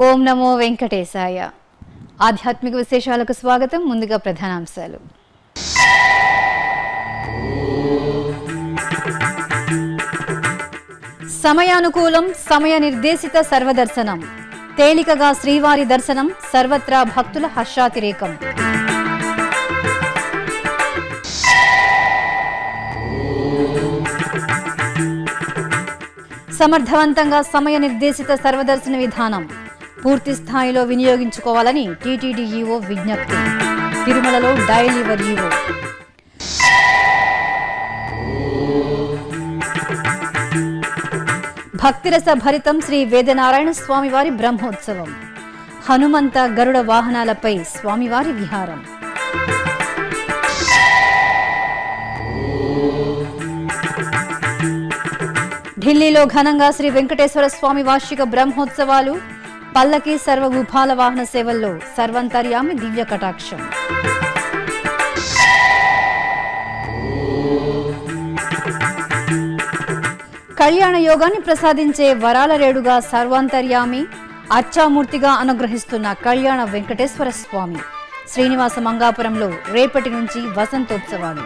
ఓం నమో వెంకటేశాయ ఆధ్యాత్మిక విశేషాలకు స్వాగతం ముందుగా ప్రధానాంశాలు సమయానుకూలం సమయ నిర్దేశిత సర్వదర్శనం తేలికగా శ్రీవారి దర్శనం సర్వత్రా భక్తుల హర్షాతిరేకం సమర్థవంతంగా సమయ నిర్దేశిత సర్వదర్శన విధానం పూర్తి స్థాయిలో వినియోగించుకోవాలని టీటీడీ ఈవో విజ్ఞప్తి తిరుమలలో డయల్ యువర్ ఈవో భక్తిరస భరితం శ్రీ వేదనారాయణ స్వామివారి బ్రహ్మోత్సవం హనుమంత గరుడ వాహనాలపై స్వామివారి విహారం ఢిల్లీలో ఘనంగా శ్రీ వెంకటేశ్వర స్వామి వార్షిక బ్రహ్మోత్సవాలు పల్లకి సర్వభూపాల వాహన సేవల్లో సర్వంతర్యామి దివ్య కటాక్షం కళ్యాణ యోగాన్ని ప్రసాదించే వరాల రేడుగా సర్వాంతర్యామి అచ్చామూర్తిగా అనుగ్రహిస్తున్న కళ్యాణ వెంకటేశ్వర స్వామి శ్రీనివాస మంగాపురంలో రేపటి నుంచి వసంతోత్సవాలు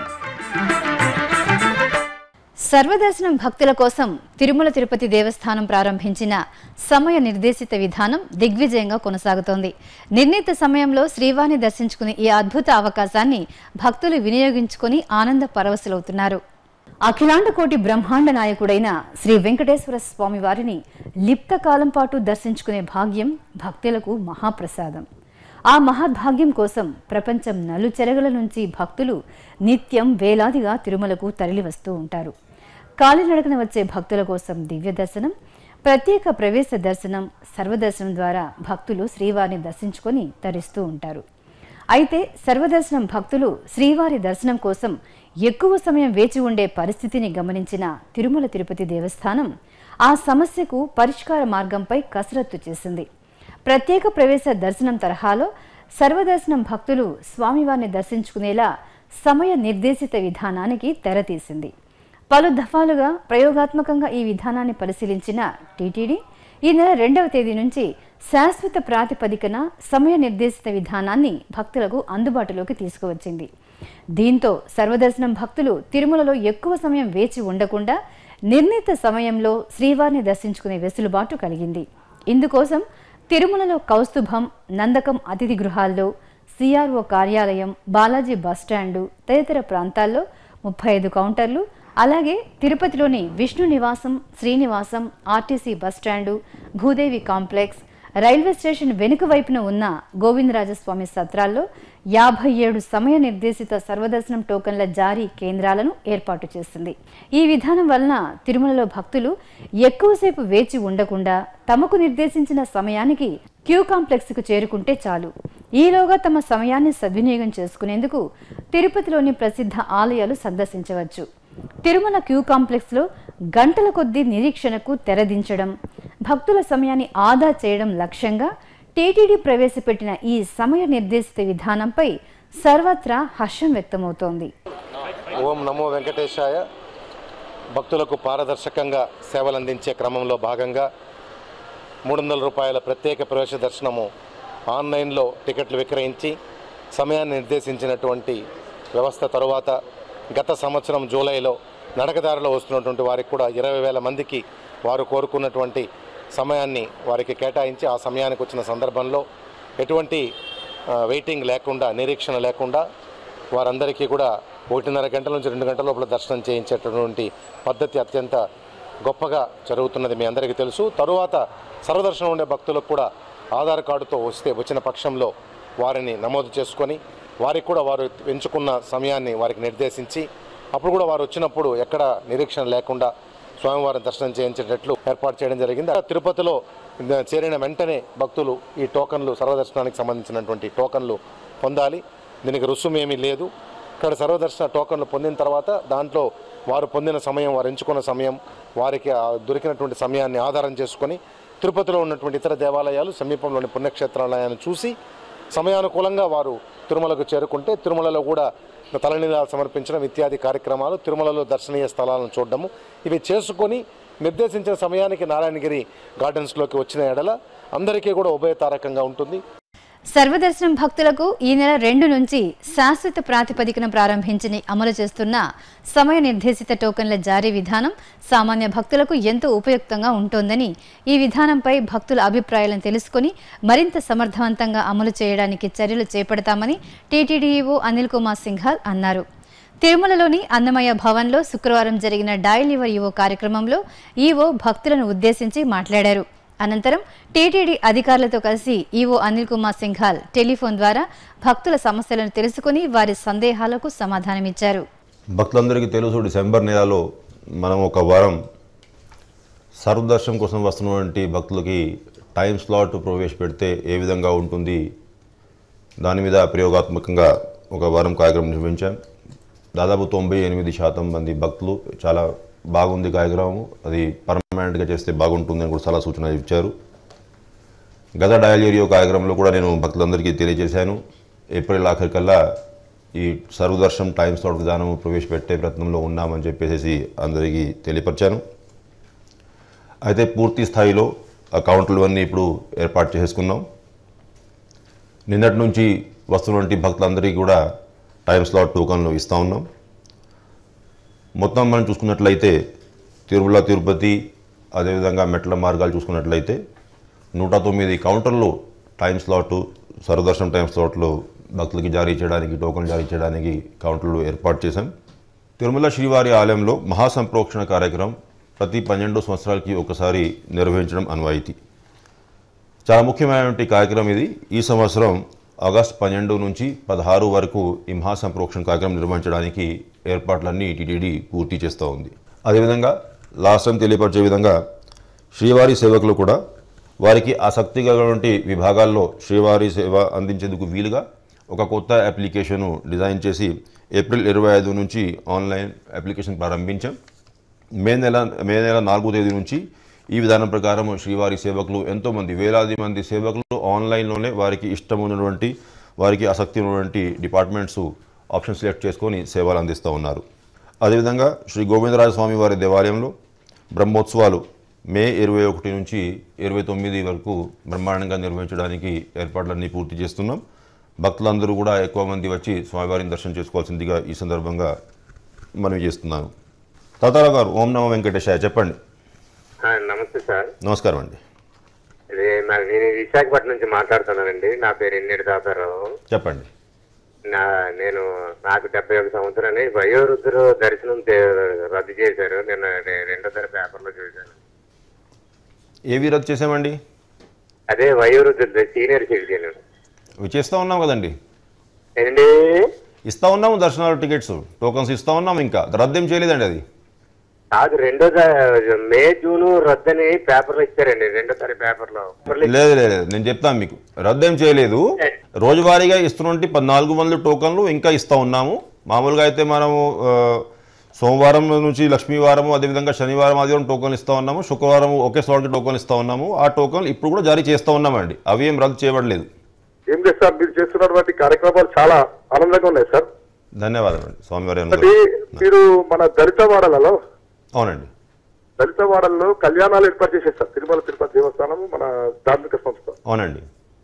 సర్వదర్శనం భక్తుల కోసం తిరుమల తిరుపతి దేవస్థానం ప్రారంభించిన సమయ నిర్దేశిత విధానం దిగ్విజయంగా కొనసాగుతోంది నిర్ణీత సమయంలో శ్రీవారిని దర్శించుకునే ఈ అద్భుత అవకాశాన్ని భక్తులు వినియోగించుకుని ఆనంద పరవశులవుతున్నారు అఖిలాండ కోటి బ్రహ్మాండ నాయకుడైన శ్రీ వెంకటేశ్వర స్వామి వారిని లిప్త కాలం పాటు దర్శించుకునే భాగ్యం భక్తులకు మహాప్రసాదం ఆ మహద్భాగ్యం కోసం ప్రపంచం నలుచెరగల నుంచి భక్తులు నిత్యం వేలాదిగా తిరుమలకు తరలివస్తూ ఉంటారు కాలినడకన వచ్చే భక్తుల కోసం దివ్య దర్శనం ప్రత్యేక ప్రవేశ దర్శనం సర్వదర్శనం ద్వారా భక్తులు శ్రీవారిని దర్శించుకొని తరిస్తూ ఉంటారు అయితే సర్వదర్శనం భక్తులు శ్రీవారి దర్శనం కోసం ఎక్కువ సమయం వేచి ఉండే పరిస్థితిని గమనించిన తిరుమల తిరుపతి దేవస్థానం ఆ సమస్యకు పరిష్కార మార్గంపై కసరత్తు చేసింది ప్రత్యేక ప్రవేశ దర్శనం తరహాలో సర్వదర్శనం భక్తులు స్వామివారిని దర్శించుకునేలా సమయ నిర్దేశిత విధానానికి తెరతీసింది పలు దఫాలుగా ప్రయోగాత్మకంగా ఈ విధానాన్ని పరిశీలించిన టీటీడీ ఈ నెల రెండవ తేదీ నుంచి శాశ్వత ప్రాతిపదికన సమయ నిర్దేశిత విధానాన్ని భక్తులకు అందుబాటులోకి తీసుకువచ్చింది దీంతో సర్వదర్శనం భక్తులు తిరుమలలో ఎక్కువ సమయం వేచి ఉండకుండా నిర్ణీత సమయంలో శ్రీవారిని దర్శించుకునే వెసులుబాటు కలిగింది ఇందుకోసం తిరుమలలో కౌస్తుభం నందకం అతిథి గృహాల్లో సిఆర్ఓ కార్యాలయం బాలాజీ బస్టాండు తదితర ప్రాంతాల్లో ముప్పై ఐదు కౌంటర్లు అలాగే తిరుపతిలోని Vishnu Nivasam Srinivasam RTC bus stand Bhudevi complex railway station వెనుక వైపున ఉన్న గోవిందరాజస్వామి సత్రాల్లో యాభై ఏడు సమయ నిర్దేశిత సర్వదర్శనం టోకన్ల జారీ కేంద్రాలను ఏర్పాటు చేసింది ఈ విధానం వలన తిరుమలలో భక్తులు ఎక్కువసేపు వేచి ఉండకుండా తమకు నిర్దేశించిన సమయానికి క్యూ కాంప్లెక్స్కు చేరుకుంటే చాలు ఈలోగా తమ సమయాన్ని సద్వినియోగం చేసుకునేందుకు తిరుపతిలోని ప్రసిద్ధ ఆలయాలు సందర్శించవచ్చు తిరుమల క్యూ కాంప్లెక్స్లో గంటల కొద్దీ నిరీక్షణకు తెరదించడం భక్తుల సమయాన్ని ఆదా చేయడం లక్ష్యంగా టీటీడీ ప్రవేశపెట్టిన ఈ సమయ నిర్దేశిత విధానంపై సర్వత్రా హర్షం వ్యక్తమవుతోంది ఓం నమో వెంకటేశాయ భక్తులకు పారదర్శకంగా సేవలు అందించే క్రమంలో భాగంగా మూడు వందల రూపాయల ప్రత్యేక ప్రవేశ దర్శనము ఆన్లైన్లో టికెట్లు విక్రయించి సమయాన్ని నిర్దేశించినటువంటి వ్యవస్థ తరువాత గత సంవత్సరం జూలైలో నడకదారిలో వస్తున్నటువంటి వారికి కూడా ఇరవై వేల మందికి వారు కోరుకున్నటువంటి సమయాన్ని వారికి కేటాయించి ఆ సమయానికి వచ్చిన సందర్భంలో ఎటువంటి ఆ, వెయిటింగ్ లేకుండా నిరీక్షణ లేకుండా వారందరికీ కూడా ఒకటిన్నర గంటల నుంచి రెండు గంటల లోపల దర్శనం చేయించేటటువంటి పద్ధతి అత్యంత గొప్పగా జరుగుతున్నది మీ అందరికీ తెలుసు తరువాత సర్వదర్శనం ఉండే భక్తులకు కూడా ఆధార్ కార్డుతో వస్తే వచ్చిన పక్షంలో వారిని నమోదు చేసుకొని వారికి కూడా వారు ఎంచుకున్న సమయాన్ని వారికి నిర్దేశించి అప్పుడు కూడా వారు వచ్చినప్పుడు ఎక్కడ నిరీక్షణ లేకుండా స్వామివారిని దర్శనం చేయించేటట్లు ఏర్పాటు చేయడం జరిగింది ఆ తిరుపతిలో చేరిన వెంటనే భక్తులు ఈ టోకన్లు సర్వదర్శనానికి సంబంధించినటువంటి టోకన్లు పొందాలి దీనికి రుసుము ఏమీ లేదు ఇక్కడ సర్వదర్శన టోకన్లు పొందిన తర్వాత దాంట్లో వారు పొందిన సమయం వారు ఎంచుకున్న సమయం వారికి ఆ దొరికినటువంటి సమయాన్ని ఆధారం చేసుకొని తిరుపతిలో ఉన్నటువంటి ఇతర దేవాలయాలు సమీపంలోని పుణ్యక్షేత్రాలయాన్ని చూసి సమయానుకూలంగా వారు తిరుమలకు చేరుకుంటే తిరుమలలో కూడా తలనీలాలు సమర్పించడం ఇత్యాది కార్యక్రమాలు తిరుమలలో దర్శనీయ స్థలాలను చూడడము ఇవి చేసుకొని నిర్దేశించిన సమయానికి నారాయణగిరి గార్డెన్స్లోకి వచ్చిన ఎడల అందరికీ కూడా ఉభయతారకంగా ఉంటుంది సర్వదర్శనం భక్తులకు ఈ నెల రెండు నుంచి శాశ్వత ప్రాతిపదికన ప్రారంభించి అమలు చేస్తున్న సమయ నిర్దేశిత టోకన్ల జారీ విధానం సామాన్య భక్తులకు ఎంతో ఉపయుక్తంగా ఉంటోందని ఈ విధానంపై భక్తుల అభిప్రాయాలను తెలుసుకుని మరింత సమర్థవంతంగా అమలు చేయడానికి చర్యలు చేపడతామని టీటీడీఈఓ అనిల్ కుమార్ సింఘాల్ అన్నారు తిరుమలలోని అన్నమయ్య భవన్లో శుక్రవారం జరిగిన డయల్ యువర్ ఈవో కార్యక్రమంలో ఈవో భక్తులను ఉద్దేశించి మాట్లాడారు అనంతరం టీటీడీ అధికారులతో కలిసి ఈవో అనిల్ కుమార్ సింఘాల్ టెలిఫోన్ ద్వారా భక్తుల సమస్యలను తెలుసుకుని వారి సందేహాలకు సమాధానమిచ్చారు భక్తులందరికీ తెలుసు డిసెంబర్ నెలలో మనం ఒక వారం సర్వదర్శనం కోసం వస్తున్నటువంటి భక్తులకి టైం స్లాట్ ప్రవేశపెడితే ఏ విధంగా ఉంటుంది దాని మీద ప్రయోగాత్మకంగా ఒక వారం కార్యక్రమం నిర్వహించాం దాదాపు తొంభై ఎనిమిది శాతం మంది భక్తులు చాలా బాగుంది కార్యక్రమం అది పర్మనెంట్గా చేస్తే బాగుంటుందని కూడా చాలా సూచన ఇచ్చారు గత డయల్ ఏరియో కార్యక్రమంలో కూడా నేను భక్తులందరికీ తెలియజేశాను ఏప్రిల్ ఆఖరికల్లా ఈ సర్వదర్శనం టైం స్లాట్ విధానం ప్రవేశపెట్టే ప్రయత్నంలో ఉన్నామని చెప్పేసి అందరికీ తెలియపరిచాను అయితే పూర్తి స్థాయిలో అకౌంట్లు అన్నీ ఇప్పుడు ఏర్పాటు చేసుకున్నాం నిన్నటి నుంచి వస్తున్నటువంటి భక్తులందరికీ కూడా టైం స్లాట్ టోకన్లు ఇస్తూ ఉన్నాం మొత్తం మనం చూసుకున్నట్లయితే తిరుమల తిరుపతి అదేవిధంగా మెట్ల మార్గాలు చూసుకున్నట్లయితే నూట తొమ్మిది కౌంటర్లు టైం స్లాట్ సర్వదర్శనం టైం స్లాట్లు భక్తులకి జారీ చేయడానికి టోకన్లు జారీ చేయడానికి కౌంటర్లు ఏర్పాటు చేశాం తిరుమల శ్రీవారి ఆలయంలో మహాసంప్రోక్షణ కార్యక్రమం ప్రతి పన్నెండు సంవత్సరాలకి ఒకసారి నిర్వహించడం అన్వాయితీ చాలా ముఖ్యమైనటువంటి కార్యక్రమం ఇది ఈ సంవత్సరం ఆగస్టు పన్నెండు నుంచి పదహారు వరకు ఈ మహాసంప్రోక్షణ కార్యక్రమం నిర్వహించడానికి ఏర్పాట్లన్నీ టీటీడీ పూర్తి చేస్తూ ఉంది అదేవిధంగా లాస్ట్ టైం తెలియపరిచే విధంగా శ్రీవారి సేవకులు కూడా వారికి ఆసక్తి కలిగినటువంటి విభాగాల్లో శ్రీవారి సేవ అందించేందుకు వీలుగా ఒక కొత్త అప్లికేషను డిజైన్ చేసి ఏప్రిల్ ఇరవై ఐదు నుంచి ఆన్లైన్ అప్లికేషన్ ప్రారంభించాం మే నెల మే నెల నాలుగో తేదీ నుంచి ఈ విధానం ప్రకారం శ్రీవారి సేవకులు ఎంతోమంది వేలాది మంది సేవకులు ఆన్లైన్లోనే వారికి ఇష్టం ఉన్నటువంటి వారికి ఆసక్తి ఉన్నటువంటి డిపార్ట్మెంట్స్ ఆప్షన్ సెలెక్ట్ చేసుకొని సేవలు అందిస్తూ ఉన్నారు అదేవిధంగా శ్రీ గోవిందరాజ స్వామి వారి దేవాలయంలో బ్రహ్మోత్సవాలు మే ఇరవై ఒకటి నుంచి ఇరవై తొమ్మిది వరకు బ్రహ్మాండంగా నిర్వహించడానికి ఏర్పాట్లన్నీ పూర్తి చేస్తున్నాం భక్తులందరూ కూడా ఎక్కువ మంది వచ్చి స్వామివారిని దర్శనం చేసుకోవాల్సిందిగా ఈ సందర్భంగా మనవి చేస్తున్నాను తాతారావు గారు ఓం నమ వెంకటేశాయ చెప్పండి ఆ, నమస్తే సార్ నమస్కారం అండి ఇది నా నేను విశాఖపట్నం నుంచి మాట్లాడుతున్నానండి నా పేరు ఎన్నేడు దాతారావు చెప్పండి నా నేను నాకు డెబ్బై ఒక సంవత్సరాన్ని వయోవృద్ధులు దర్శనం తే- రద్దు చేశారు నేను రె- రెండో తర పేపర్లో చూశాను ఏవి రద్దు చేసామండి అదే వయోవృద్ధులు సీనియర్ సిటిజన్ ఇవి చేస్తూ ఉన్నాం కదండి ఏంటండి ఇస్తూ ఉన్నాము దర్శనాలు టికెట్స్ టోకన్స్ ఇస్తూ ఉన్నాము ఇంకా రద్దు ఏం చేయలేదండి అది కాదు రెండో త- మే జూన్ రద్దు అని పేపర్లో ఇచ్చారండి రెండో తర పేపర్లో పేపర్లో లేదు లేదు లేదు. నేను చెప్తాను మీకు రద్దు ఏం చేయలేదు రోజువారీగా ఇస్తున్నటువంటి పద్నాలుగు వందల టోకన్లు ఇంకా ఇస్తూ ఉన్నాము మామూలుగా అయితే మనము ఆ, సోమవారం నుంచి లక్ష్మీవారం అదేవిధంగా శనివారం ఆదివారం టోకన్లు ఇస్తూ ఉన్నాము శుక్రవారం ఒకే స్లాట్కి టోకన్లు ఇస్తూ ఉన్నాము ఆ టోకన్లు ఇప్పుడు కూడా జారీ చేస్తూ ఉన్నామండి అవి ఏం రద్దు చేయబడలేదు ఏం లేదు సార్ మీరు చేస్తున్నటువంటి కార్యక్రమాలు చాలా ఆనందంగా ఉన్నాయి సార్ ధన్యవాదాలు అండి స్వామివారి ఒకటి అనుగ్రహం. మీరు మన దళిత వాడలలో అవునండి దళిత వాడల్లో కళ్యాణాలు ఏర్పాటు చేశారు సార్ తిరుమల తిరుపతి దేవస్థానం మన ధార్మిక సంస్థ అవునండి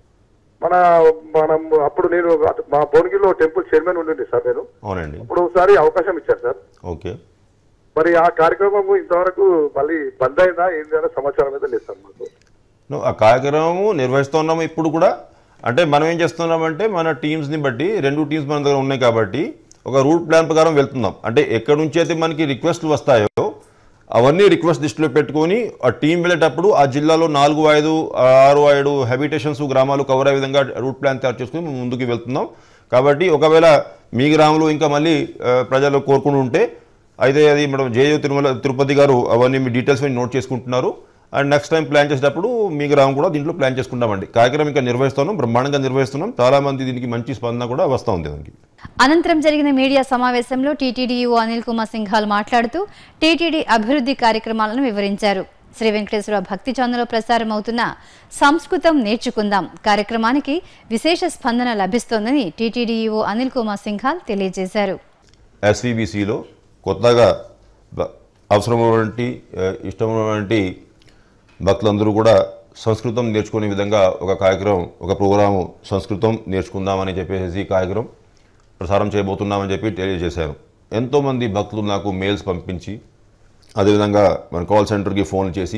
మన మనం అప్పుడు నేను అటు- మా భువనగిరిలో టెంపుల్ చైర్మన్ ఉండింది సార్ నేను అవునండి అప్పుడు ఒకసారి అవకాశం ఇచ్చారు సార్ ఓకే మరి ఆ కార్యక్రమం ఇంతవరకు మళ్ళీ బంద్ అయిందా ఏంది అనే సమాచారం అయితే లేదు సార్ మాకు నువ్వు ఆ కార్యక్రమము నిర్వహిస్తున్నాము ఇప్పుడు కూడా అంటే మనం ఏం చేస్తున్నామంటే మన టీమ్స్ని బట్టి రెండు టీమ్స్ మన దగ్గర ఉన్నాయి కాబట్టి ఒక రూట్ ప్లాన్ ప్రకారం వెళ్తున్నాం అంటే ఎక్కడి నుంచి అయితే మనకి రిక్వెస్ట్లు వస్తాయో అవన్నీ రిక్వెస్ట్ లిస్టులో పెట్టుకొని ఆ టీం వెళ్ళేటప్పుడు ఆ జిల్లాలో నాలుగు ఐదు ఆరు ఏడు హ్యాబిటేషన్స్ గ్రామాలు కవర్ అయ్యే విధంగా రూట్ ప్లాన్ తయారు చేసుకుని మేము ముందుకు వెళ్తున్నాం కాబట్టి ఒకవేళ మీ గ్రామంలో ఇంకా మళ్ళీ ఆ, ప్రజలు కోరుకుని ఉంటే అయితే అది మేడం జేయో తిరుమల తిరుపతి గారు అవన్నీ మీ డీటెయిల్స్ అన్ని నోట్ చేసుకుంటున్నారు అండ్ నెక్స్ట్ టైం ప్లాన్ చేసేటప్పుడు మీ గ్రామం కూడా దీంట్లో ప్లాన్ చేసుకుంటామండి కార్యక్రమం ఇంకా నిర్వహిస్తున్నాం బ్రహ్మాండంగా నిర్వహిస్తున్నాం చాలా మంది దీనికి మంచి స్పందన కూడా వస్తూ ఉంది దానికి అనంతరం జరిగిన మీడియా సమావేశంలో టీటీడీఈఓ అనిల్ కుమార్ సింఘాల్ మాట్లాడుతూ టీటీడీ అభివృద్ధి కార్యక్రమాలను వివరించారు శ్రీ వెంకటేశ్వర భక్తి ఛానల్లో ప్రసారం అవుతున్న సంస్కృతం నేర్చుకుందాం కార్యక్రమానికి విశేష స్పందన లభిస్తోందని టీటీడీఈఓ అనిల్ కుమార్ సింఘాల్ తెలియజేశారు ఎస్వీబీసీలో కొత్తగా బ- అవసరమైనటువంటి ఆ, ఇష్టమైనటువంటి భక్తులందరూ కూడా సంస్కృతం నేర్చుకునే విధంగా ఒక కార్యక్రమం ఒక ప్రోగ్రాము సంస్కృతం నేర్చుకుందామని చెప్పేసి ఈ కార్యక్రమం ప్రసారం చేయబోతున్నామని చెప్పి తెలియజేశాను ఎంతోమంది భక్తులు నాకు మెయిల్స్ పంపించి అదేవిధంగా మన కాల్ సెంటర్కి ఫోన్ చేసి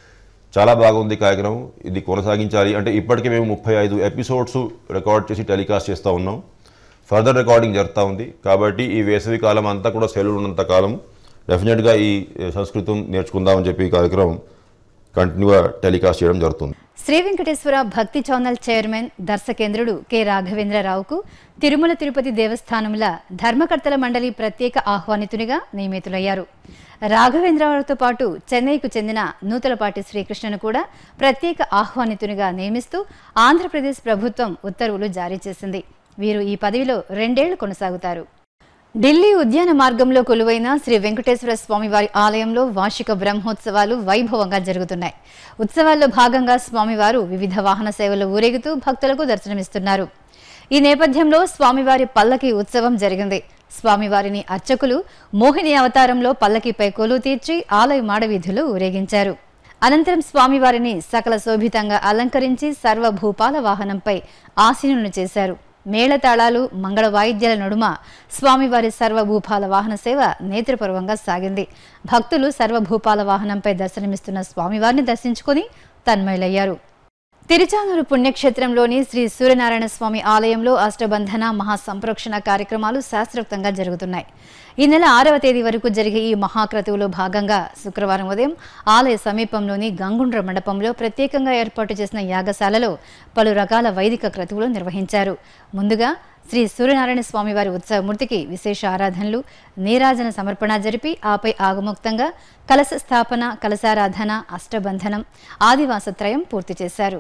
చాలా బాగుంది కార్యక్రమం ఇది కొనసాగించాలి అంటే ఇప్పటికే మేము ముప్పై ఐదు ఎపిసోడ్స్ రికార్డ్ చేసి టెలికాస్ట్ చేస్తూ ఉన్నాం ఫర్దర్ రికార్డింగ్ జరుగుతూ ఉంది కాబట్టి ఈ వేసవి కాలం అంతా కూడా సెలవులు ఉన్నంత కాలం డెఫినెట్గా ఈ ఏ, సంస్కృతం నేర్చుకుందామని చెప్పి ఈ కార్యక్రమం కంటిన్యూగా టెలికాస్ట్ చేయడం జరుగుతుంది శ్రీ వెంకటేశ్వర భక్తి ఛానల్ చైర్మన్ దర్శకేంద్రుడు కె రాఘవేంద్రరావుకు తిరుమల తిరుపతి దేవస్థానముల ధర్మకర్తల మండలి ప్రత్యేక ఆహ్వానితునిగా నియమితులయ్యారు రాఘవేంద్రరావుతో పాటు చెన్నైకు చెందిన నూతలపాటి శ్రీకృష్ణను కూడా ప్రత్యేక ఆహ్వానితునిగా నియమిస్తూ ఆంధ్రప్రదేశ్ ప్రభుత్వం ఉత్తర్వులు జారీ చేసింది వీరు ఈ పదవిలో రెండేళ్లు కొనసాగుతారు ఢిల్లీ ఉద్యాన మార్గంలో కొలువైన శ్రీ వెంకటేశ్వర స్వామివారి ఆలయంలో వార్షిక బ్రహ్మోత్సవాలు వైభవంగా జరుగుతున్నాయి ఉత్సవాల్లో భాగంగా స్వామివారు వివిధ వాహన సేవలు ఊరేగుతూ భక్తులకు దర్శనమిస్తున్నారు ఈ నేపథ్యంలో స్వామివారి పల్లకి ఉత్సవం జరిగింది స్వామివారిని అర్చకులు మోహిని అవతారంలో పల్లకిపై కొలువు తీర్చి ఆలయ మాడవీధులు ఊరేగించారు అనంతరం స్వామివారిని సకల శోభితంగా అలంకరించి సర్వభూపాల వాహనంపై ఆసీనులను చేశారు మేళతాళాలు మంగళ వాయిద్యాల నడుమ స్వామివారి సర్వభూపాల వాహన సేవ నేత్రపర్వంగా సాగింది భక్తులు సర్వభూపాల వాహనంపై దర్శనమిస్తున్న స్వామివారిని దర్శించుకొని తన్మయులయ్యారు తిరుచానూరు పుణ్యక్షేత్రంలోని శ్రీ సూర్యనారాయణ స్వామి ఆలయంలో అష్టబంధన మహాసంప్రోక్షణ కార్యక్రమాలు శాస్త్రోక్తంగా జరుగుతున్నాయి ఈ నెల ఆరవ తేదీ వరకు జరిగే ఈ మహాక్రతువులో భాగంగా శుక్రవారం ఉదయం ఆలయ సమీపంలోని గంగుండ్ర మండపంలో ప్రత్యేకంగా ఏర్పాటు చేసిన యాగశాలలో పలు రకాల వైదిక క్రతువులు నిర్వహించారు ముందుగా శ్రీ సూర్యనారాయణ స్వామి వారి ఉత్సవమూర్తికి విశేష ఆరాధనలు నీరాజన సమర్పణ జరిపి ఆపై ఆగమోక్తంగా కలశ స్థాపన కలశారాధన అష్టబంధనం ఆదివాసత్రయం పూర్తి చేశారు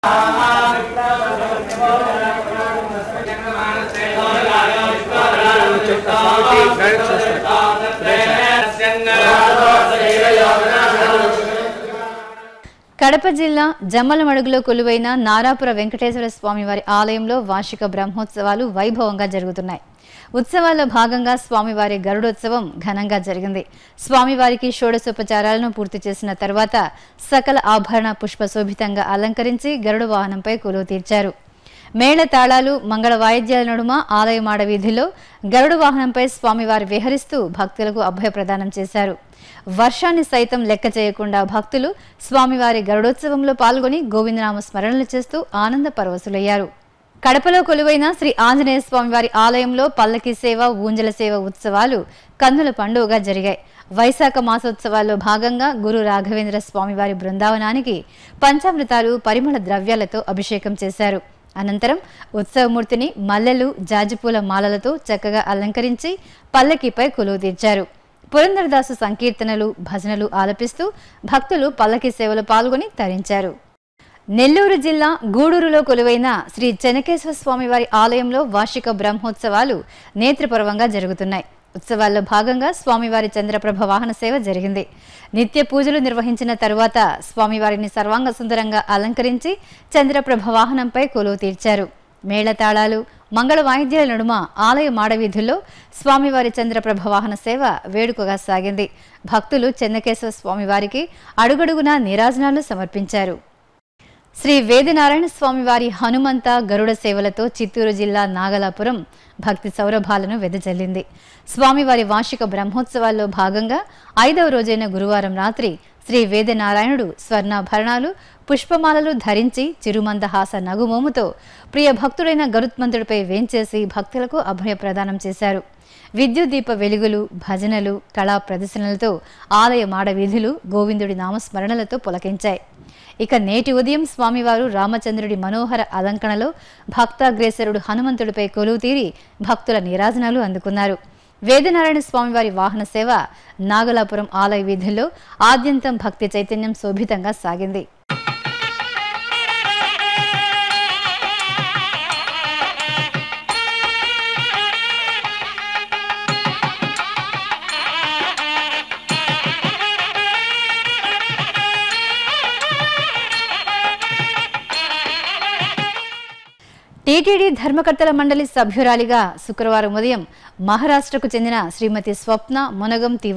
కడప జిల్లా జమ్మలమడుగులో కొలువైన నారాపుర వెంకటేశ్వర స్వామివారి ఆలయంలో వార్షిక బ్రహ్మోత్సవాలు వైభవంగా జరుగుతున్నాయి ఉత్సవాల్లో భాగంగా స్వామివారి గరుడోత్సవం ఘనంగా జరిగింది స్వామివారికి షోడశోపచారాలను పూర్తి చేసిన తర్వాత సకల ఆభరణ పుష్ప శోభితంగా అలంకరించి గరుడ వాహనంపై కొలువు తీర్చారు మేళ తాళాలు మంగళ వాయిద్యాల నడుమ ఆలయ మాడ వీధిలో గరుడ వాహనంపై స్వామివారు విహరిస్తూ భక్తులకు అభయ ప్రదానం చేశారు వర్షాన్ని సైతం లెక్క చేయకుండా భక్తులు స్వామివారి గరుడోత్సవంలో పాల్గొని గోవిందనామ స్మరణలు చేస్తూ ఆనంద పరవశులయ్యారు కడపలో కొలువైన శ్రీ ఆంజనేయ స్వామివారి ఆలయంలో పల్లకి సేవ ఊంజల సేవ ఉత్సవాలు కన్నుల పండుగగా జరిగాయి వైశాఖ మాసోత్సవాల్లో భాగంగా గురు రాఘవేంద్ర స్వామివారి బృందావనానికి పంచామృతాలు పరిమళ ద్రవ్యాలతో అభిషేకం చేశారు అనంతరం ఉత్సవమూర్తిని మల్లెలు జాజిపూల మాలలతో చక్కగా అలంకరించి పల్లకిపై కొలువు తీర్చారు పురంధరదాసు సంకీర్తనలు భజనలు ఆలపిస్తూ భక్తులు పల్లకి సేవలో పాల్గొని తరించారు నెల్లూరు జిల్లా గూడూరులో కొలువైన శ్రీ చెనకేశ్వర స్వామివారి ఆలయంలో వార్షిక బ్రహ్మోత్సవాలు నేత్రపర్వంగా జరుగుతున్నాయి ఉత్సవాల్లో భాగంగా స్వామివారి చంద్రప్రభ వాహన సేవ జరిగింది నిత్య పూజలు నిర్వహించిన తరువాత స్వామివారిని సర్వాంగ సుందరంగా అలంకరించి చంద్రప్రభ వాహనంపై కొలువు తీర్చారు మేళతాళాలు మంగళ వాయిద్యాల నడుమ ఆలయ మాడవీధుల్లో స్వామివారి చంద్రప్రభ వాహన సేవ వేడుకగా సాగింది భక్తులు చెన్నకేశ్వర స్వామివారికి అడుగడుగునా నీరాజనాలు సమర్పించారు శ్రీ వేదనారాయణ స్వామివారి హనుమంత గరుడ సేవలతో చిత్తూరు జిల్లా నాగలాపురం భక్తి సౌరభాలను వెదజల్లింది స్వామివారి వార్షిక బ్రహ్మోత్సవాల్లో భాగంగా ఐదవ రోజైన గురువారం రాత్రి శ్రీ వేదనారాయణుడు స్వర్ణాభరణాలు పుష్పమాలలు ధరించి చిరుమందహాస నగుమోముతో ప్రియ భక్తుడైన గరుత్మంతుడిపై వేంచేసి భక్తులకు అభయ ప్రదానం చేశారు విద్యుత్ దీప వెలుగులు భజనలు కళా ప్రదర్శనలతో ఆలయ మాడ వీధులు గోవిందుడి నామస్మరణలతో పులకించాయి ఇక నేటి ఉదయం స్వామివారు రామచంద్రుడి మనోహర అలంకరణలో భక్తాగ్రేసరుడు హనుమంతుడిపై కొలువు తీరి భక్తుల నీరాజనాలు అందుకున్నారు వేదనారాయణ స్వామివారి వాహన సేవ నాగలాపురం ఆలయ వీధుల్లో ఆద్యంతం భక్తి చైతన్యం శోభితంగా సాగింది టీటీడీ ధర్మకర్తల మండలి సభ్యురాలిగా శుక్రవారం ఉదయం మహారాష్ట్రకు చెందిన శ్రీమతి స్వప్న మునగం తివార్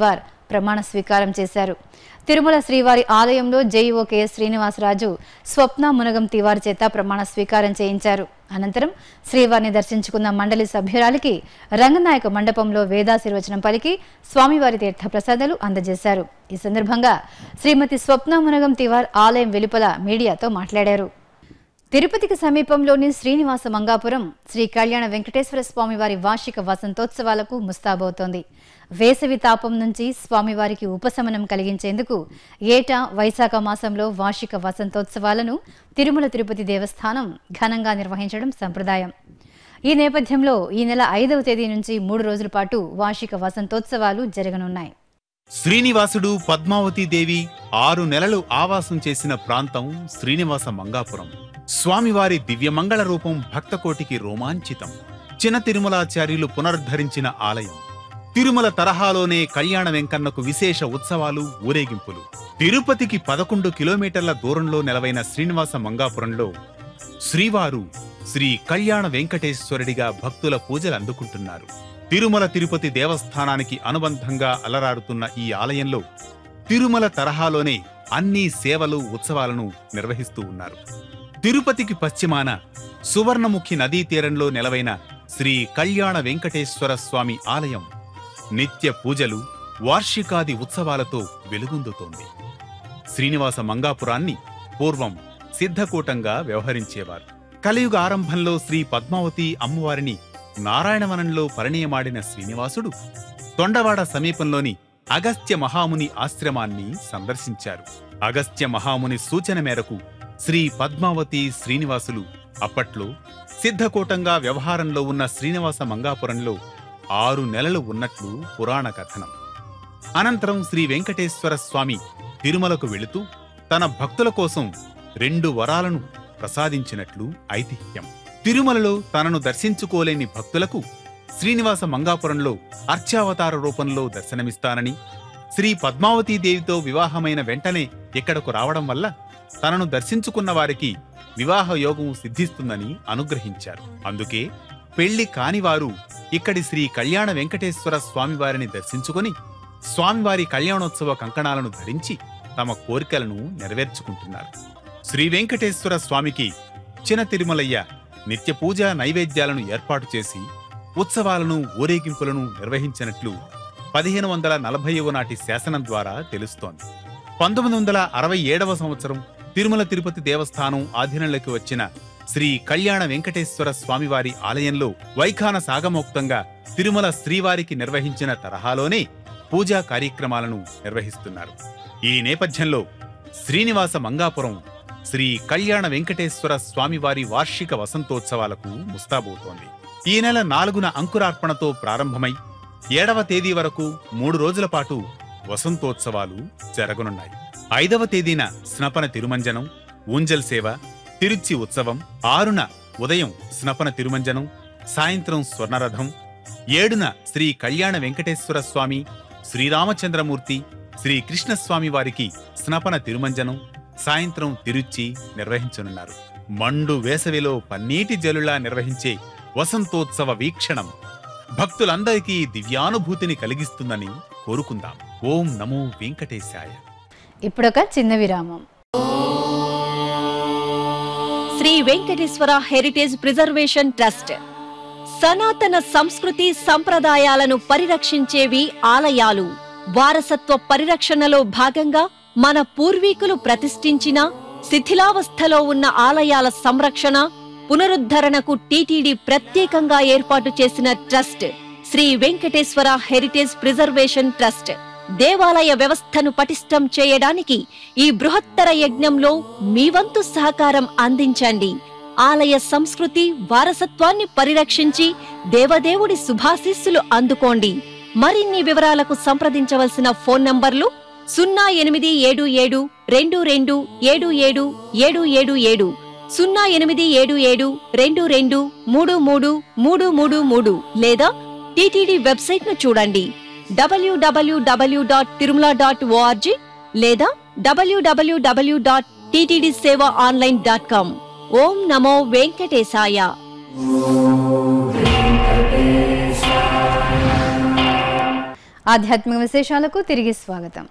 ప్రమాణ స్వీకారం చేశారు తిరుమల శ్రీవారి ఆలయంలో జేఈఓ కెఎస్ శ్రీనివాసరాజు స్వప్న మునగం తివారి చేత ప్రమాణ స్వీకారం చేయించారు అనంతరం శ్రీవారిని దర్శించుకున్న మండలి సభ్యురాలికి రంగనాయక మండపంలో వేదాశీర్వచనం పలికి స్వామివారి తీర్థ ప్రసాదాలు అందజేశారు ఈ సందర్భంగా శ్రీమతి స్వప్న మునగం తివార్ ఆలయం వెలుపల మీడియాతో మాట్లాడారు తిరుపతికి సమీపంలోని శ్రీనివాస మంగాపురం శ్రీ కళ్యాణ వెంకటేశ్వర స్వామివారి వార్షిక వసంతోత్సవాలకు ముస్తాబవుతోంది వేసవి తాపం నుంచి స్వామివారికి ఉపశమనం కలిగించేందుకు ఏటా వైశాఖ మాసంలో వార్షిక వసంతోత్సవాలను తిరుమల తిరుపతి దేవస్థానం ఘనంగా నిర్వహించడం సంప్రదాయం ఈ నేపథ్యంలో ఈ నెల ఐదవ తేదీ నుంచి మూడు రోజుల పాటు వార్షిక వసంతోత్సవాలు జరగనున్నాయి శ్రీనివాసుడు పద్మావతి దేవి ఆరు నెలలు ఆవాసం చేసిన ప్రాంతం శ్రీనివాస మంగాపురం స్వామివారి దివ్యమంగళ రూపం భక్తకోటికి రోమాంచితం చిన తిరుమలాచార్యులు పునరుద్ధరించిన ఆలయం తిరుమల తరహాలోనే కళ్యాణ వెంకన్నకు విశేష ఉత్సవాలు ఊరేగింపులు తిరుపతికి పదకొండు కిలోమీటర్ల దూరంలో నెలవైన శ్రీనివాస మంగాపురంలో శ్రీవారు శ్రీ కళ్యాణ వెంకటేశ్వరుడిగా భక్తుల పూజలు అందుకుంటున్నారు తిరుమల తిరుపతి దేవస్థానానికి అనుబంధంగా అలరారుతున్న ఈ ఆలయంలో తిరుమల తరహాలోనే అన్ని సేవలు ఉత్సవాలను నిర్వహిస్తూ ఉన్నారు తిరుపతికి పశ్చిమాన సువర్ణముఖి నదీ తీరంలో నెలవైన శ్రీ కళ్యాణ వెంకటేశ్వర స్వామి ఆలయం నిత్య పూజలు వార్షికాది ఉత్సవాలతో వెలుగొందుతోంది శ్రీనివాస మంగాపురాన్ని పూర్వం సిద్ధకూటంగా వ్యవహరించేవారు కలియుగ ఆరంభంలో శ్రీ పద్మావతి అమ్మవారిని నారాయణవనంలో పరిణయమాడిన శ్రీనివాసుడు తొండవాడ సమీపంలోని అగస్త్య మహాముని ఆశ్రమాన్ని సందర్శించారు అగస్త్య మహాముని సూచన మేరకు శ్రీ పద్మావతి శ్రీనివాసులు అప్పట్లో సిద్ధకూటంగా వ్యవహారంలో ఉన్న శ్రీనివాస మంగాపురంలో ఆరు నెలలు ఉన్నట్లు పురాణ కథనం అనంతరం శ్రీ వెంకటేశ్వర స్వామి తిరుమలకు వెళుతూ తన భక్తుల కోసం రెండు వరాలను ప్రసాదించినట్లు ఐతిహ్యం తిరుమలలో తనను దర్శించుకోలేని భక్తులకు శ్రీనివాస మంగాపురంలో అర్చావతార రూపంలో దర్శనమిస్తానని శ్రీ పద్మావతీ దేవితో వివాహమైన వెంటనే ఇక్కడకు రావడం వల్ల తనను దర్శించుకున్న వారికి వివాహ యోగం సిద్ధిస్తుందని అనుగ్రహించారు అందుకే పెళ్లి కానివారు ఇక్కడి శ్రీ కళ్యాణ వెంకటేశ్వర స్వామివారిని దర్శించుకుని స్వామివారి కళ్యాణోత్సవ కంకణాలను ధరించి తమ కోరికలను నెరవేర్చుకుంటున్నారు శ్రీ వెంకటేశ్వర స్వామికి చిన తిరుమలయ్య నిత్య పూజ నైవేద్యాలను ఏర్పాటు చేసి ఉత్సవాలను ఊరేగింపులను నిర్వహించినట్లు పదిహేను వందల నలభైవ నాటి శాసనం ద్వారా తెలుస్తోంది పంతొమ్మిది వందల అరవై ఏడవ సంవత్సరం తిరుమల తిరుపతి దేవస్థానం ఆధీనంలోకి వచ్చిన శ్రీ కళ్యాణ వెంకటేశ్వర స్వామివారి ఆలయంలో వైఖాన సాగమోక్తంగా తిరుమల శ్రీవారికి నిర్వహించిన తరహాలోనే పూజా కార్యక్రమాలను నిర్వహిస్తున్నారు ఈ నేపథ్యంలో శ్రీనివాస మంగాపురం శ్రీ కళ్యాణ వెంకటేశ్వర స్వామివారి వార్షిక వసంతోత్సవాలకు ముస్తాబోతోంది ఈ నెల నాలుగున అంకురార్పణతో ప్రారంభమై ఏడవ తేదీ వరకు మూడు రోజుల పాటు వసంతోత్సవాలు జరగనున్నాయి ఐదవ తేదీన స్నపన తిరుమంజనం ఊంజల్ సేవ తిరుచి ఉత్సవం ఆరున ఉదయం స్నపన తిరుమంజనం సాయంత్రం స్వర్ణరథం ఏడున శ్రీ కళ్యాణ వెంకటేశ్వర స్వామి శ్రీరామచంద్రమూర్తి శ్రీ కృష్ణస్వామి వారికి స్నపన తిరుమంజనం సాయంత్రం తిరుచి నిర్వహించనున్నారు మండు వేసవిలో పన్నీటి జలులా నిర్వహించే వసంతోత్సవ వీక్షణం భక్తులందరికీ దివ్యానుభూతిని కలిగిస్తుందని కోరుకుందాం ఓం నమో వెంకటేశాయ ఇప్పుడొక చిన్న విరామం Sri Venkateswara heritage preservation trust సనాతన సంస్కృతి సంప్రదాయాలను పరిరక్షించేవి ఆలయాలు వారసత్వ పరిరక్షణలో భాగంగా మన పూర్వీకులు ప్రతిష్ఠించిన శిథిలావస్థలో ఉన్న ఆలయాల సంరక్షణ పునరుద్ధరణకు టీటీడీ ప్రత్యేకంగా ఏర్పాటు చేసిన trust Sri Venkateswara heritage preservation trust దేవాలయ వ్యవస్థను పటిష్టం చేయడానికి ఈ బృహత్తర యజ్ఞంలో మీ వంతు సహకారం అందించండి ఆలయ సంస్కృతి వారసత్వాన్ని పరిరక్షించి దేవదేవుడి శుభాశీస్సులు అందుకోండి మరిన్ని వివరాలకు సంప్రదించవలసిన ఫోన్ నంబర్లు సున్నా ఎనిమిది ఏడు ఏడు రెండు రెండు ఏడు ఏడు ఏడు ఏడు ఏడు సున్నా ఎనిమిది ఏడు ఏడు రెండు రెండు మూడు మూడు మూడు మూడు మూడు లేదా టిటిడి వెబ్సైట్ ను చూడండి WWW dot Tirumala dot ORG లేదా WWW dot TTD Seva online dot com ఓం నమో వెంకటేశాయ ఆధ్యాత్మిక విశేషాలకు తిరిగి స్వాగతం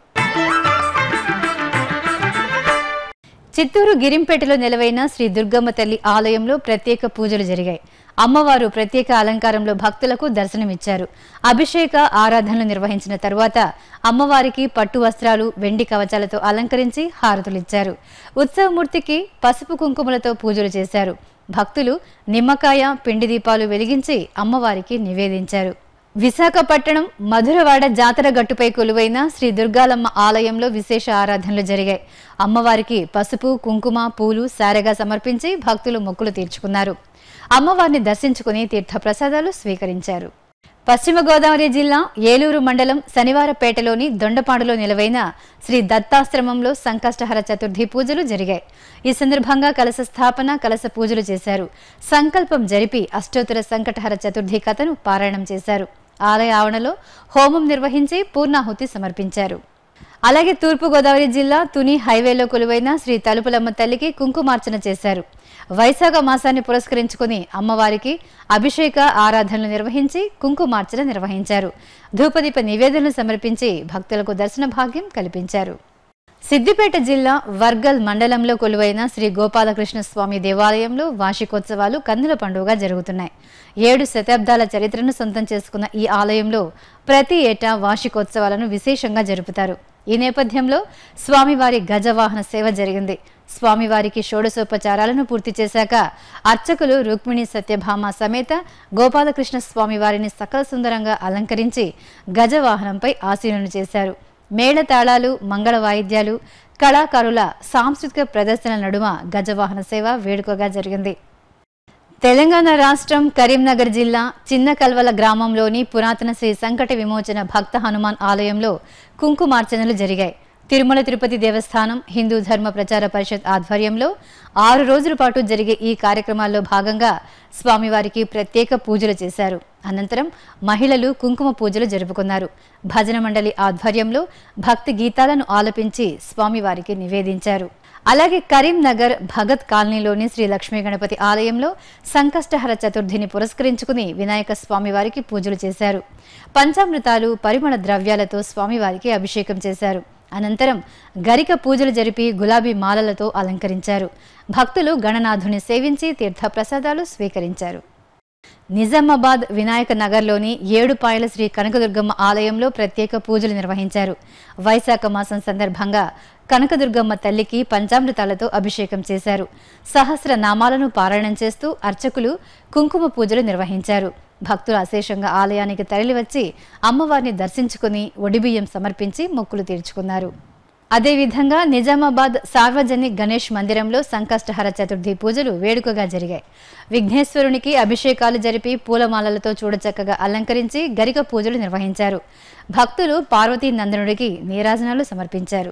చిత్తూరు గిరింపేటలో నెలవైన శ్రీ దుర్గమ్మ తల్లి ఆలయంలో ప్రత్యేక పూజలు జరిగాయి అమ్మవారు ప్రత్యేక అలంకారంలో భక్తులకు దర్శనమిచ్చారు అభిషేక ఆరాధనలు నిర్వహించిన తరువాత అమ్మవారికి పట్టు వస్త్రాలు వెండి కవచాలతో అలంకరించి హారతులిచ్చారు ఉత్సవమూర్తికి పసుపు కుంకుమలతో పూజలు చేశారు భక్తులు నిమ్మకాయ పిండి దీపాలు వెలిగించి అమ్మవారికి నివేదించారు విశాఖపట్నం మధురవాడ జాతర గట్టుపై కొలువైన శ్రీ దుర్గాలమ్మ ఆలయంలో విశేష ఆరాధనలు జరిగాయి అమ్మవారికి పసుపు కుంకుమ పూలు సారెగా సమర్పించి భక్తులు మొక్కులు తీర్చుకున్నారు అమ్మవారిని దర్శించుకుని తీర్థప్రసాదాలు స్వీకరించారు పశ్చిమ గోదావరి జిల్లా ఏలూరు మండలం శనివారపేటలోని దొండపాడులో నిలవైన శ్రీ దత్తాశ్రమంలో సంకష్టహర చతుర్థి పూజలు జరిగాయి ఈ సందర్భంగా కలశ స్థాపన కలశ పూజలు చేశారు సంకల్పం జరిపి అష్టోత్తర సంకటహర చతుర్థి కథను పారాయణం చేశారు ఆలయ ఆవరణలో హోమం నిర్వహించి పూర్ణాహుతి సమర్పించారు అలాగే తూర్పుగోదావరి జిల్లా తుని హైవేలో కొలువైన శ్రీ తలుపులమ్మ తల్లికి కుంకుమార్చన చేశారు వైశాఖ మాసాన్ని పురస్కరించుకుని అమ్మవారికి అభిషేక ఆరాధనలు నిర్వహించి కుంకుమార్చన నిర్వహించారు ధూపదీప నివేదనలు సమర్పించి భక్తులకు దర్శన భాగ్యం కల్పించారు సిద్దిపేట జిల్లా వర్గల్ మండలంలో కొలువైన శ్రీ గోపాలకృష్ణ స్వామి దేవాలయంలో వార్షికోత్సవాలు కన్నుల పండుగగా జరుగుతున్నాయి ఏడు శతాబ్దాల చరిత్రను సొంతం చేసుకున్న ఈ ఆలయంలో ప్రతి ఏటా వార్షికోత్సవాలను విశేషంగా జరుపుతారు ఈ నేపథ్యంలో స్వామివారి గజవాహన సేవ జరిగింది స్వామివారికి షోడశోపచారాలను పూర్తి చేశాక అర్చకులు రుక్మిణి సత్యభామ సమేత గోపాలకృష్ణ స్వామివారిని సకల సుందరంగా అలంకరించి గజవాహనంపై ఆసీనులు చేశారు మేళతాళాలు మంగళ వాయిద్యాలు కళాకారుల సాంస్కృతిక ప్రదర్శనల నడుమ గజవాహన సేవ వేడుకగా జరిగింది తెలంగాణ రాష్ట్రం కరీంనగర్ జిల్లా చిన్న కల్వల గ్రామంలోని పురాతన శ్రీ సంకట విమోచన భక్త హనుమాన్ ఆలయంలో కుంకుమార్చనలు జరిగాయి తిరుమల తిరుపతి దేవస్థానం హిందూ ధర్మ ప్రచార పరిషత్ ఆధ్వర్యంలో ఆరు రోజుల పాటు జరిగే ఈ కార్యక్రమాల్లో భాగంగా స్వామివారికి ప్రత్యేక పూజలు చేశారు అనంతరం మహిళలు కుంకుమ పూజలు జరుపుకున్నారు భజన మండలి ఆధ్వర్యంలో భక్తి గీతాలను ఆలపించి స్వామివారికి నివేదించారు అలాగే కరీంనగర్ భగత్ కాలనీలోని శ్రీ లక్ష్మీ గణపతి ఆలయంలో సంకష్టహర చతుర్థిని పురస్కరించుకుని వినాయక స్వామివారికి పూజలు చేశారు పంచామృతాలు పరిమళ ద్రవ్యాలతో స్వామివారికి అభిషేకం చేశారు అనంతరం గరిక పూజలు జరిపి గులాబీ మాలలతో అలంకరించారు భక్తులు గణనాథుని సేవించి తీర్థప్రసాదాలు స్వీకరించారు నిజామాబాద్ వినాయక నగర్లోని ఏడుపాయల శ్రీ కనకదుర్గమ్మ ఆలయంలో ప్రత్యేక పూజలు నిర్వహించారు వైశాఖ మాసం సందర్భంగా కనకదుర్గమ్మ తల్లికి పంచామృతాలతో అభిషేకం చేశారు సహస్ర నామాలను పారాయణం చేస్తూ అర్చకులు కుంకుమ పూజలు నిర్వహించారు భక్తులు అశేషంగా ఆలయానికి తరలివచ్చి అమ్మవారిని దర్శించుకుని ఒడిబియ్యం సమర్పించి మొక్కులు తీర్చుకున్నారు అదేవిధంగా నిజామాబాద్ సార్వజనిక్ గణేష్ మందిరంలో సంకష్టహర చతుర్థి పూజలు వేడుకగా జరిగాయి విఘ్నేశ్వరునికి అభిషేకాలు జరిపి పూలమాలలతో చూడచక్కగా అలంకరించి గరిక పూజలు నిర్వహించారు భక్తులు పార్వతీ నందనుడికి నీరాజనాలు సమర్పించారు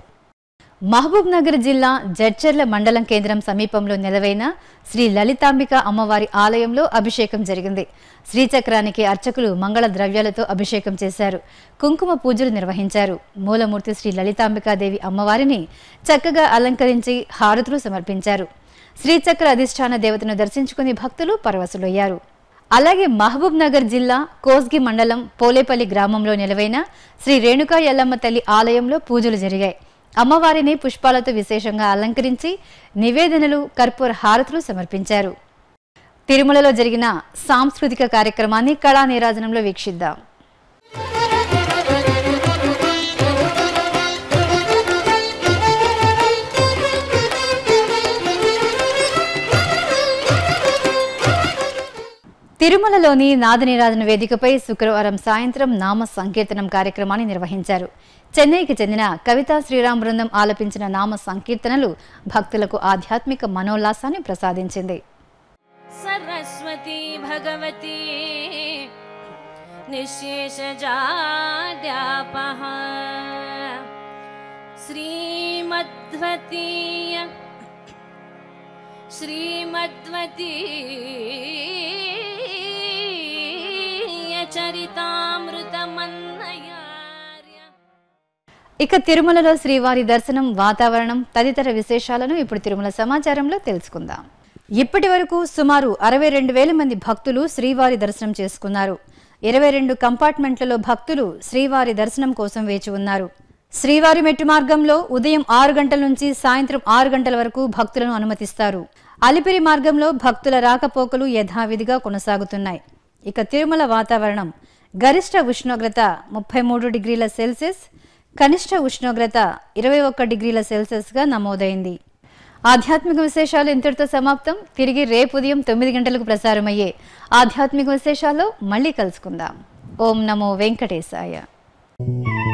మహబూబ్ నగర్ జిల్లా జడ్చర్ల మండలం కేంద్రం సమీపంలో నెలవైన శ్రీ లలితాంబిక అమ్మవారి ఆలయంలో అభిషేకం జరిగింది శ్రీచక్రానికి అర్చకులు మంగళ ద్రవ్యాలతో అభిషేకం చేశారు కుంకుమ పూజలు నిర్వహించారు మూలమూర్తి శ్రీ లలితాంబికాదేవి అమ్మవారిని చక్కగా అలంకరించి హారతులు సమర్పించారు శ్రీచక్ర అధిష్టాన దేవతను దర్శించుకుని భక్తులు పరవశులయ్యారు అలాగే మహబూబ్ నగర్ జిల్లా కోస్గి మండలం పోలేపల్లి గ్రామంలో నెలవైన శ్రీ రేణుకా ఎల్లమ్మ తల్లి ఆలయంలో పూజలు జరిగాయి అమ్మవారిని పుష్పాలతో విశేషంగా అలంకరించి నివేదనలు కర్పూర హారతులు సమర్పించారు తిరుమలలో జరిగిన సాంస్కృతిక కార్యక్రమాన్ని కళా నీరాజనంలో వీక్షిద్దాం తిరుమలలోని నాదనీరాజన వేదికపై శుక్రవారం సాయంత్రం నామ సంకీర్తనం కార్యక్రమాన్ని నిర్వహించారు చెన్నైకి చెందిన కవితా శ్రీరామ్ బృందం ఆలపించిన నామ సంకీర్తనలు భక్తులకు ఆధ్యాత్మిక మనోల్లాసాన్ని ప్రసాదించింది सरस्वती भगवती निःशेषजाड्यापः श्रीमद्वतीय चरितामृतमन्नयार्य ఇక తిరుమలలో శ్రీవారి దర్శనం వాతావరణం తదితర విశేషాలను ఇప్పుడు తిరుమల సమాచారంలో తెలుసుకుందాం ఇప్పటి వరకు సుమారు అరవై రెండు వేల మంది భక్తులు శ్రీవారి దర్శనం చేసుకున్నారు ఇరవై రెండు కంపార్ట్మెంట్లలో భక్తులు శ్రీవారి దర్శనం కోసం వేచి ఉన్నారు శ్రీవారి మెట్టు మార్గంలో ఉదయం ఆరు గంటల నుంచి సాయంత్రం ఆరు గంటల వరకు భక్తులను అనుమతిస్తారు అలిపిరి మార్గంలో భక్తుల రాకపోకలు యథావిధిగా కొనసాగుతున్నాయి ఇక తిరుమల వాతావరణం గరిష్ట ఉష్ణోగ్రత ముప్పై మూడు డిగ్రీల సెల్సియస్ కనిష్ట ఉష్ణోగ్రత ఇరవై ఒక్క డిగ్రీల సెల్సియస్గా నమోదైంది ఆధ్యాత్మిక విశేషాలు ఇంతటితో సమాప్తం తిరిగి రేపు ఉదయం తొమ్మిది గంటలకు ప్రసారమయ్యే ఆధ్యాత్మిక విశేషాల్లో మళ్ళీ కలుసుకుందాం ఓం నమో వెంకటేశాయ